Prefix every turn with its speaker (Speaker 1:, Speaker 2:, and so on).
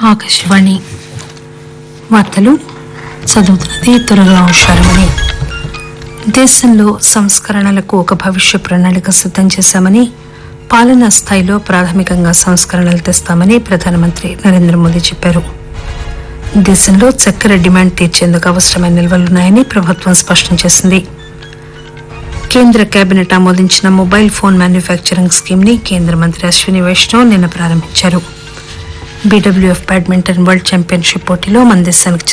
Speaker 1: ఆకాశవాణి వార్తలు చదువుతున్నది త్వరగా హుషారమని దేశంలో సంస్కరణలకు ఒక భవిష్య ప్రణాళిక సిద్దం చేశామని పాలనా స్థాయిలో ప్రాథమికంగా సంస్కరణలు తెస్తామని ప్రధానమంత్రి నరేంద్ర మోదీ చెప్పారు దేశంలో చక్కెర డిమాండ్ తీర్చేందుకు అవసరమైన నిల్వలున్నాయని ప్రభుత్వం స్పష్టం చేసింది కేంద్ర కేబినెట్ ఆమోదించిన మొబైల్ ఫోన్ మ్యానుఫ్యాక్చరింగ్ స్కీమ్ ని కేంద్ర మంత్రి అశ్విని వైష్ణవ్ నిన్న ప్రారంభించారు బీడబ్ల్యూఎఫ్ బ్యాడ్మింటన్ వరల్డ్ ఛాంపియన్షిప్ పోటీలో మన దేశానికి